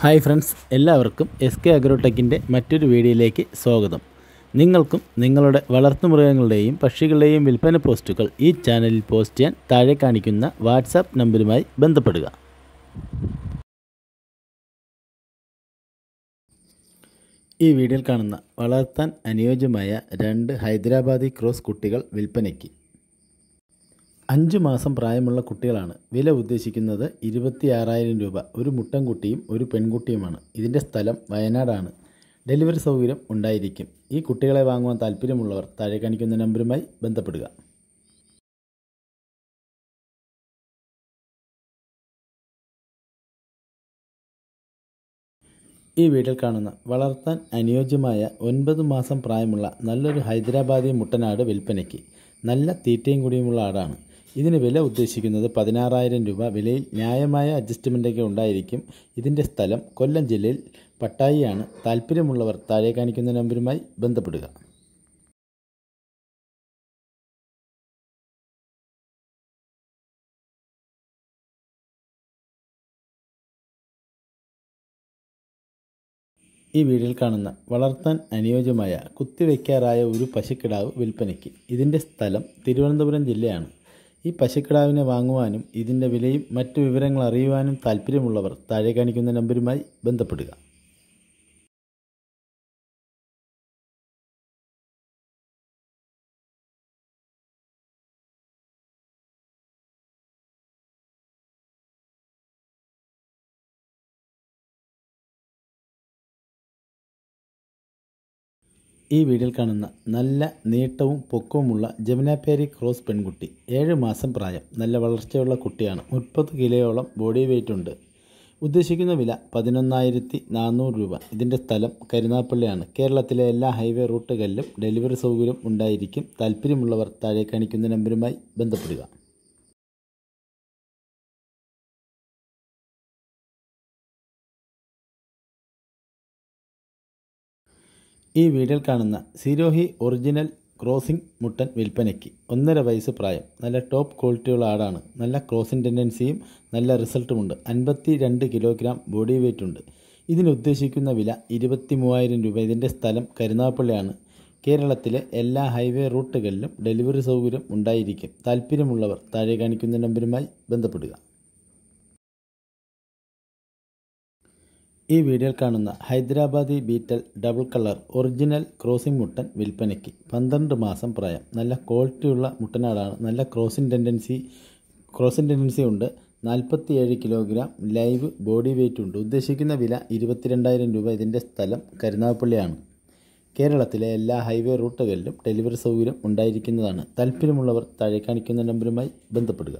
hi friends എല്ലാവർക്കും S K അഗ്രോടെക്കിൻ്റെ മറ്റൊരു വീഡിയോയിലേക്ക് സ്വാഗതം നിങ്ങൾക്കും നിങ്ങളുടെ വളർത്തുമൃഗങ്ങളുടെയും പക്ഷികളുടെയും വിൽപ്പന പോസ്റ്റുകൾ ഈ ചാനലിൽ പോസ്റ്റ് ചെയ്യാൻ താഴെ കാണിക്കുന്ന വാട്സാപ്പ് നമ്പറുമായി ബന്ധപ്പെടുക ഈ വീഡിയോയിൽ കാണുന്ന വളർത്താൻ അനുയോജ്യമായ രണ്ട് ഹൈദരാബാദി ക്രോസ് കുട്ടികൾ വിൽപ്പനയ്ക്ക് അഞ്ച് മാസം പ്രായമുള്ള കുട്ടികളാണ് വില ഉദ്ദേശിക്കുന്നത് ഇരുപത്തി ആറായിരം രൂപ ഒരു മുട്ടൻകുട്ടിയും ഒരു പെൺകുട്ടിയുമാണ് ഇതിൻ്റെ സ്ഥലം വയനാടാണ് ഡെലിവറി സൗകര്യം ഉണ്ടായിരിക്കും ഈ കുട്ടികളെ വാങ്ങുവാൻ താല്പര്യമുള്ളവർ താഴെ കാണിക്കുന്ന നമ്പറുമായി ബന്ധപ്പെടുക ഈ വീഡിയോയിൽ കാണുന്ന വളർത്താൻ അനുയോജ്യമായ ഒൻപത് മാസം പ്രായമുള്ള നല്ലൊരു ഹൈദരാബാദി മുട്ടനാട് വിൽപ്പനയ്ക്ക് നല്ല തീറ്റയും കൂടിയുമുള്ള ആടാണ് ഇതിന് വില ഉദ്ദേശിക്കുന്നത് പതിനാറായിരം രൂപ വിലയിൽ ന്യായമായ അഡ്ജസ്റ്റ്മെൻറ്റൊക്കെ ഉണ്ടായിരിക്കും ഇതിൻ്റെ സ്ഥലം കൊല്ലം ജില്ലയിൽ പട്ടായിയാണ് താല്പര്യമുള്ളവർ താഴെ കാണിക്കുന്ന നമ്പറുമായി ബന്ധപ്പെടുക ഈ വീഡിയോയിൽ കാണുന്ന വളർത്താൻ അനുയോജ്യമായ കുത്തിവെക്കാറായ ഒരു പശുക്കിടാവ് വിൽപ്പനയ്ക്ക് ഇതിൻ്റെ സ്ഥലം തിരുവനന്തപുരം ജില്ലയാണ് ഈ പശുക്കിടാവിനെ വാങ്ങുവാനും ഇതിൻ്റെ വിലയും മറ്റു വിവരങ്ങൾ അറിയുവാനും താല്പര്യമുള്ളവർ താഴെ കാണിക്കുന്ന നമ്പറുമായി ബന്ധപ്പെടുക ഈ വീഡിയോയിൽ കാണുന്ന നല്ല നീട്ടവും പൊക്കവുമുള്ള ജമുനാപ്പേരി ക്രോസ് പെൺകുട്ടി ഏഴ് മാസം പ്രായം നല്ല വളർച്ചയുള്ള കുട്ടിയാണ് മുപ്പത് കിലോയോളം ബോഡി വെയിറ്റ് ഉണ്ട് ഉദ്ദേശിക്കുന്ന വില പതിനൊന്നായിരത്തി നാനൂറ് രൂപ ഇതിൻ്റെ സ്ഥലം കരുനാപ്പള്ളിയാണ് കേരളത്തിലെ എല്ലാ ഹൈവേ റൂട്ടുകളിലും ഡെലിവറി സൗകര്യം ഉണ്ടായിരിക്കും താല്പര്യമുള്ളവർ താഴെ കാണിക്കുന്ന നമ്പറുമായി ബന്ധപ്പെടുക ഈ വീഡിയോയിൽ കാണുന്ന സിരോഹി ഒറിജിനൽ ക്രോസിംഗ് മുട്ടൻ വിൽപ്പനയ്ക്ക് ഒന്നര വയസ്സ് പ്രായം നല്ല ടോപ്പ് ക്വാളിറ്റിയുള്ള ആടാണ് നല്ല ക്രോസിംഗ് ടെൻഡൻസിയും നല്ല റിസൾട്ടുമുണ്ട് അൻപത്തി രണ്ട് കിലോഗ്രാം ബോഡി വെയിറ്റ് ഉണ്ട് ഇതിന് ഉദ്ദേശിക്കുന്ന വില ഇരുപത്തി മൂവായിരം രൂപ ഇതിൻ്റെ സ്ഥലം കരുനാപ്പള്ളിയാണ് കേരളത്തിലെ എല്ലാ ഹൈവേ റൂട്ടുകളിലും ഡെലിവറി സൗകര്യം ഉണ്ടായിരിക്കും താല്പര്യമുള്ളവർ താഴെ കാണിക്കുന്ന നമ്പറുമായി ബന്ധപ്പെടുക ഈ വീഡിയോയിൽ കാണുന്ന Hyderabadi Beetal double colour original crossing മുട്ടൻ വിൽപ്പനയ്ക്ക് പന്ത്രണ്ട് മാസം പ്രായം നല്ല ക്വാളിറ്റിയുള്ള മുട്ടനാടാണ് നല്ല ക്രോസിംഗ് ടെൻഡൻസി ക്രോസിംഗ് ടെൻഡൻസി ഉണ്ട് നാൽപ്പത്തിയേഴ് കിലോഗ്രാം ലൈവ് ബോഡി വെയിറ്റ് ഉണ്ട് ഉദ്ദേശിക്കുന്ന വില ഇരുപത്തിരണ്ടായിരം രൂപ ഇതിൻ്റെ സ്ഥലം കരുനാഗപ്പള്ളിയാണ് കേരളത്തിലെ എല്ലാ ഹൈവേ റൂട്ടുകളിലും ഡെലിവറി സൗകര്യം ഉണ്ടായിരിക്കുന്നതാണ് താല്പര്യമുള്ളവർ താഴെ കാണിക്കുന്ന നമ്പറുമായി ബന്ധപ്പെടുക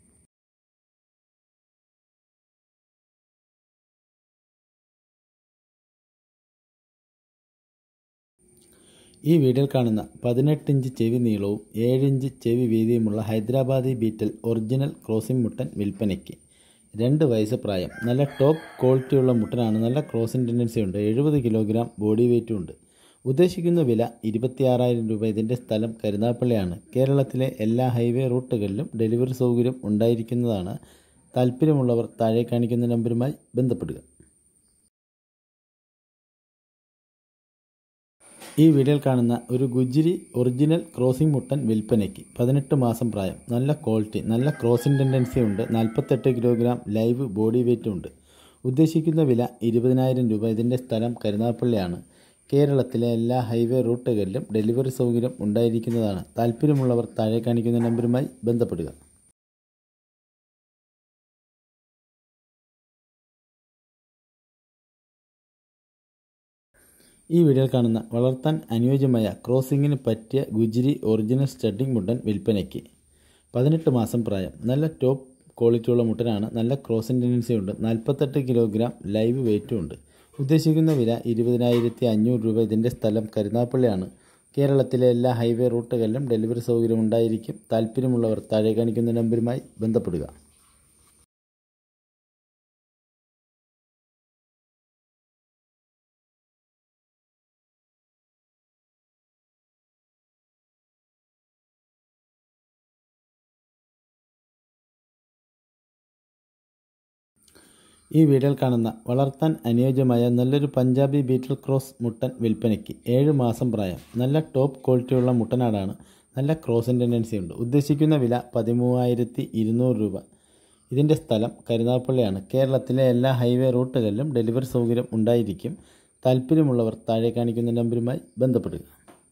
ഈ വീഡിയോയിൽ കാണുന്ന പതിനെട്ട് ഇഞ്ച് ചെവി നീളവും ഏഴ് ഇഞ്ച് ചെവി വീതിയുമുള്ള ഹൈദരാബാദി ബീറ്റൽ ഒറിജിനൽ ക്രോസിംഗ് മുട്ടൻ വിൽപ്പനയ്ക്ക് രണ്ട് വയസ്സ് പ്രായം നല്ല ടോപ്പ് ക്വാളിറ്റിയുള്ള മുട്ടനാണ് നല്ല ക്രോസിംഗ് ടെൻഡൻസി ഉണ്ട് എഴുപത് കിലോഗ്രാം ബോഡി വെയിറ്റും ഉണ്ട് ഉദ്ദേശിക്കുന്ന വില ഇരുപത്തിയാറായിരം രൂപ ഇതിൻ്റെ സ്ഥലം കരുനാപ്പള്ളിയാണ് കേരളത്തിലെ എല്ലാ ഹൈവേ റൂട്ടുകളിലും ഡെലിവറി സൗകര്യം ഉണ്ടായിരിക്കുന്നതാണ് താല്പര്യമുള്ളവർ താഴെ കാണിക്കുന്ന നമ്പറുമായി ബന്ധപ്പെടുക ഈ വീഡിയോയിൽ കാണുന്ന ഒരു ഗുജിരി ഒറിജിനൽ ക്രോസിംഗ് മുട്ടൻ വിൽപ്പനയ്ക്ക് പതിനെട്ട് മാസം പ്രായം നല്ല ക്വാളിറ്റി നല്ല ക്രോസിംഗ് ടെൻഡൻസി ഉണ്ട് നാൽപ്പത്തെട്ട് കിലോഗ്രാം ലൈവ് ബോഡി വെയിറ്റും ഉണ്ട് ഉദ്ദേശിക്കുന്ന വില ഇരുപതിനായിരം രൂപ ഇതിൻ്റെ സ്ഥലം കരുനാഗപ്പള്ളിയാണ് കേരളത്തിലെ എല്ലാ ഹൈവേ റൂട്ടുകളിലും ഡെലിവറി സൗകര്യം ഉണ്ടായിരിക്കുന്നതാണ് താല്പര്യമുള്ളവർ താഴെ കാണിക്കുന്ന നമ്പറുമായി ബന്ധപ്പെടുക ഈ വീഡിയോയിൽ കാണുന്ന വളർത്താൻ അനുയോജ്യമായ ക്രോസിങ്ങിന് പറ്റിയ ഗുജിരി ഒറിജിനൽ സ്റ്റഡിംഗ് മുട്ടൻ വിൽപ്പനയ്ക്ക് പതിനെട്ട് മാസം പ്രായം നല്ല ടോപ്പ് ക്വാളിറ്റിയുള്ള മുട്ടനാണ് നല്ല ക്രോസിംഗ് ടെൻഡൻസി ഉണ്ട് നാൽപ്പത്തെട്ട് കിലോഗ്രാം ലൈവ് വെയിറ്റും ഉണ്ട് ഉദ്ദേശിക്കുന്ന വില ഇരുപതിനായിരത്തി അഞ്ഞൂറ് രൂപ ഇതിൻ്റെ സ്ഥലം കരുനാപ്പള്ളിയാണ് കേരളത്തിലെ എല്ലാ ഹൈവേ റൂട്ടുകളിലും ഡെലിവറി സൗകര്യം ഉണ്ടായിരിക്കും താല്പര്യമുള്ളവർ താഴെ കാണിക്കുന്ന നമ്പറുമായി ബന്ധപ്പെടുക ഈ വീഡിയോയിൽ കാണുന്ന വളർത്താൻ അനുയോജ്യമായ നല്ലൊരു പഞ്ചാബി ബീറ്റൽ ക്രോസ് മുട്ടൻ വിൽപ്പനയ്ക്ക് ഏഴ് മാസം പ്രായം നല്ല ടോപ്പ് ക്വാളിറ്റിയുള്ള മുട്ടനാടാണ് നല്ല ക്രോസിൻ ടെൻഡൻസി ഉണ്ട് ഉദ്ദേശിക്കുന്ന വില പതിമൂവായിരത്തി ഇരുന്നൂറ് രൂപ ഇതിൻ്റെ സ്ഥലം കരുനാഗപ്പള്ളിയാണ് കേരളത്തിലെ എല്ലാ ഹൈവേ റൂട്ടുകളിലും ഡെലിവറി സൗകര്യം ഉണ്ടായിരിക്കും താല്പര്യമുള്ളവർ താഴെ കാണിക്കുന്ന നമ്പറുമായി ബന്ധപ്പെടുക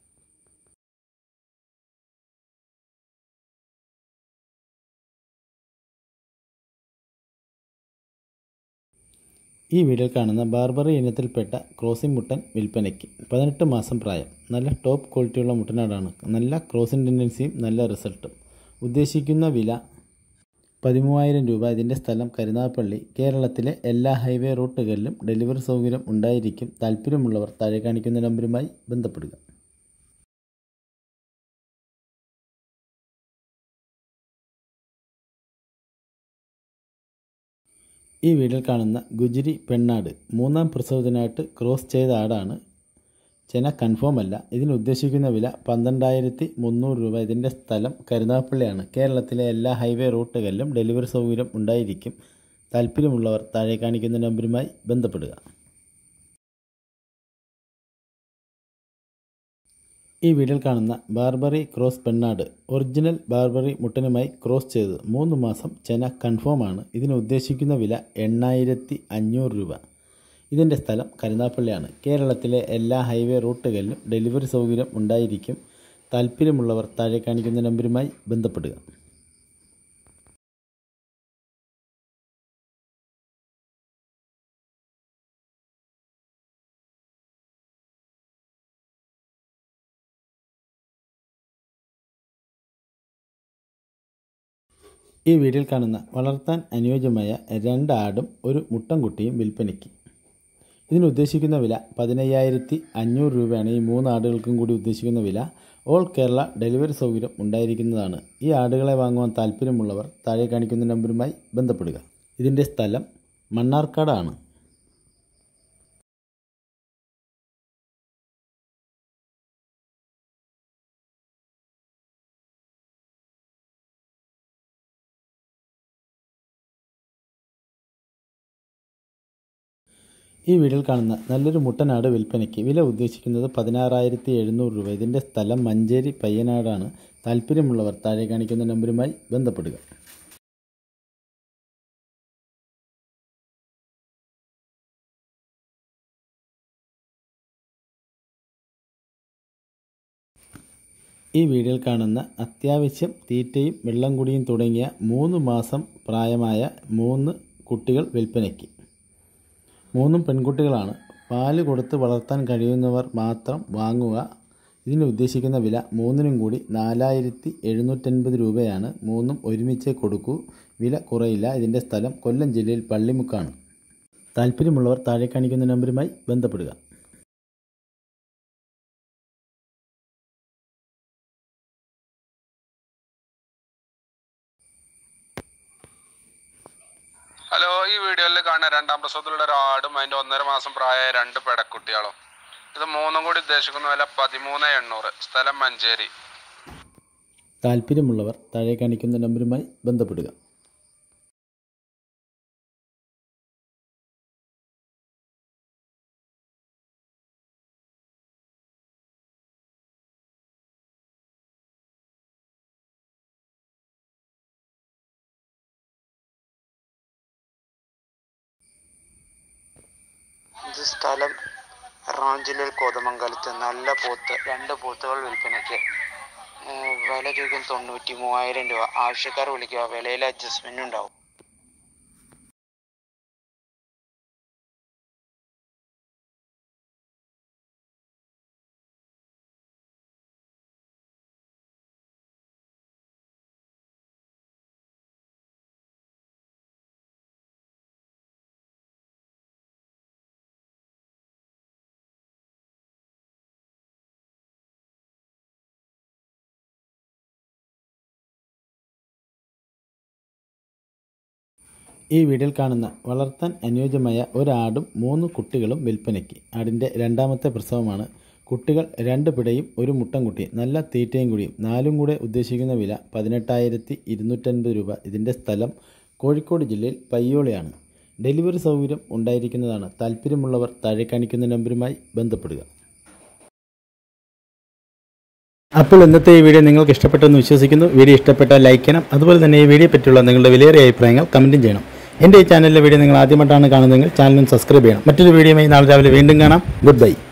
ഈ വീഡിയോയിൽ കാണുന്ന ബാർബറി ഇനത്തിൽപ്പെട്ട ക്രോസിംഗ് മുട്ടൻ വിൽപ്പനയ്ക്ക് പതിനെട്ട് മാസം പ്രായം നല്ല ടോപ്പ് ക്വാളിറ്റിയുള്ള മുട്ടനാടാണ് നല്ല ക്രോസിംഗ് ടെൻഡൻസിയും നല്ല റിസൾട്ടും ഉദ്ദേശിക്കുന്ന വില പതിമൂവായിരം രൂപ ഇതിൻ്റെ സ്ഥലം കരുനാഗപ്പള്ളി കേരളത്തിലെ എല്ലാ ഹൈവേ റൂട്ടുകളിലും ഡെലിവറി സൗകര്യം ഉണ്ടായിരിക്കും താല്പര്യമുള്ളവർ താഴെ കാണിക്കുന്ന നമ്പറുമായി ബന്ധപ്പെടുക ഈ വീഡിയോയിൽ കാണുന്ന ഗുജരി പെണ്ണാട് മൂന്നാം പ്രസവത്തിനായിട്ട് ക്രോസ് ചെയ്ത ആടാണ് ചെന കൺഫേം അല്ല ഇതിന് ഉദ്ദേശിക്കുന്ന വില പന്ത്രണ്ടായിരത്തി മുന്നൂറ് രൂപ ഇതിൻ്റെ സ്ഥലം കരുനാഗപ്പള്ളിയാണ് കേരളത്തിലെ എല്ലാ ഹൈവേ റൂട്ടുകളിലും ഡെലിവറി സൗകര്യം ഉണ്ടായിരിക്കും താല്പര്യമുള്ളവർ താഴെ കാണിക്കുന്ന നമ്പറുമായി ബന്ധപ്പെടുക ഈ വീഡിയോയിൽ കാണുന്ന ബാർബറി ക്രോസ് പെണ്ണാട് ഒറിജിനൽ ബാർബറി മുട്ടനുമായി ക്രോസ് ചെയ്ത് മൂന്ന് മാസം ചെന കൺഫേം ആണ് ഇതിന് ഉദ്ദേശിക്കുന്ന വില എണ്ണായിരത്തി അഞ്ഞൂറ് രൂപ ഇതിൻ്റെ സ്ഥലം കരുനാഗപ്പള്ളിയാണ് കേരളത്തിലെ എല്ലാ ഹൈവേ റൂട്ടുകളിലും ഡെലിവറി സൗകര്യം ഉണ്ടായിരിക്കും താല്പര്യമുള്ളവർ താഴെ കാണിക്കുന്ന നമ്പറുമായി ബന്ധപ്പെടുക ഈ വീഡിയോയിൽ കാണുന്ന വളർത്താൻ അനുയോജ്യമായ രണ്ട് ആടും ഒരു മുട്ടൻകുട്ടിയും വിൽപ്പനയ്ക്ക് ഇതിന് ഉദ്ദേശിക്കുന്ന വില പതിനയ്യായിരത്തി അഞ്ഞൂറ് രൂപയാണ് ഈ മൂന്ന് ആടുകൾക്കും കൂടി ഉദ്ദേശിക്കുന്ന വില ഓൾ കേരള ഡെലിവറി സൗകര്യം ഉണ്ടായിരിക്കുന്നതാണ് ഈ ആടുകളെ വാങ്ങുവാൻ താല്പര്യമുള്ളവർ താഴെ കാണിക്കുന്ന നമ്പറുമായി ബന്ധപ്പെടുക ഇതിൻ്റെ സ്ഥലം മണ്ണാർക്കാടാണ് ഈ വീഡിയോയിൽ കാണുന്ന നല്ലൊരു മുട്ടനാട് വിൽപ്പനയ്ക്ക് വില ഉദ്ദേശിക്കുന്നത് പതിനാറായിരത്തി എഴുന്നൂറ് രൂപ ഇതിൻ്റെ സ്ഥലം മഞ്ചേരി പയ്യനാടാണ് താല്പര്യമുള്ളവർ താഴെ കാണിക്കുന്ന നമ്പറുമായി ബന്ധപ്പെടുക ഈ വീഡിയോയിൽ കാണുന്ന അത്യാവശ്യം തീറ്റയും വെള്ളം കുടിയും തുടങ്ങിയ മൂന്ന് മാസം പ്രായമായ മൂന്ന് കുട്ടികൾ വിൽപ്പനയ്ക്ക് മൂന്നും പെൺകുട്ടികളാണ് പാല് കൊടുത്ത് വളർത്താൻ കഴിയുന്നവർ മാത്രം വാങ്ങുക ഇതിന് ഉദ്ദേശിക്കുന്ന വില മൂന്നിനും കൂടി നാലായിരത്തി എഴുന്നൂറ്റൻപത് രൂപയാണ് മൂന്നും ഒരുമിച്ച് കൊടുക്കൂ വില കുറയില്ല ഇതിൻ്റെ സ്ഥലം കൊല്ലം ജില്ലയിൽ പള്ളിമുക്കാണ് താല്പര്യമുള്ളവർ താഴെ കാണിക്കുന്ന നമ്പറുമായി ബന്ധപ്പെടുക ഹലോ ഈ വീഡിയോയിൽ കാണുന്ന രണ്ടാം പ്രസവത്തിലുള്ള ഒരു ആടും അതിന്റെ ഒന്നര മാസം പ്രായമായ രണ്ട് പെടക്കുട്ടികളും ഇത് മൂന്നും കൂടി ഉദ്ദേശിക്കുന്ന വില പതിമൂന്ന് എണ്ണൂറ് സ്ഥലം മഞ്ചേരി താല്പര്യമുള്ളവർ താഴെ കാണിക്കുന്ന നമ്പറുമായി ബന്ധപ്പെടുക ഇത് സ്ഥലം എറണാകുളം ജില്ലയിൽ കോതമംഗലത്ത് നല്ല പോത്ത് രണ്ട് പോത്തുകൾ വിൽപ്പനയ്ക്ക് ഏർ വില ചോദിക്കും തൊണ്ണൂറ്റി മൂവായിരം രൂപ ആവശ്യക്കാർ വിളിക്കുക വിലയിൽ അഡ്ജസ്റ്റ്മെന്റ് ഉണ്ടാവും ഈ വീഡിയോയിൽ കാണുന്ന വളർത്താൻ അനുയോജ്യമായ ഒരാടും മൂന്ന് കുട്ടികളും വിൽപ്പനയ്ക്ക് ആടിൻ്റെ രണ്ടാമത്തെ പ്രസവമാണ് കുട്ടികൾ രണ്ട് പിടയും ഒരു മുട്ടൻകുട്ടി നല്ല തീറ്റയും കൂടിയും നാലും കൂടെ ഉദ്ദേശിക്കുന്ന വില പതിനെട്ടായിരത്തി ഇരുന്നൂറ്റൻപത് രൂപ ഇതിൻ്റെ സ്ഥലം കോഴിക്കോട് ജില്ലയിൽ പയ്യോളിയാണ് ഡെലിവറി സൗകര്യം ഉണ്ടായിരിക്കുന്നതാണ് താല്പര്യമുള്ളവർ താഴെ കാണിക്കുന്ന നമ്പറുമായി ബന്ധപ്പെടുക അപ്പോൾ ഇന്നത്തെ ഈ വീഡിയോ നിങ്ങൾക്ക് ഇഷ്ടപ്പെട്ടെന്ന് വിശ്വസിക്കുന്നു വീഡിയോ ഇഷ്ടപ്പെട്ടാൽ ലൈക്ക് ചെയ്യണം അതുപോലെ തന്നെ ഈ വീഡിയോ പറ്റിയുള്ള നിങ്ങളുടെ വിലയേറിയ അഭിപ്രായങ്ങൾ കമൻറ്റും ചെയ്യണം എൻ്റെ ഈ ചാനലിലെ വീഡിയോ നിങ്ങൾ ആദ്യമായിട്ടാണ് കാണുന്നതെങ്കിൽ ചാനലും സബ്സ്ക്രൈബ് ചെയ്യണം മറ്റൊരു വീഡിയോയുമായി നാളെ രാവിലെ വീണ്ടും കാണാം ഗുഡ് ബൈ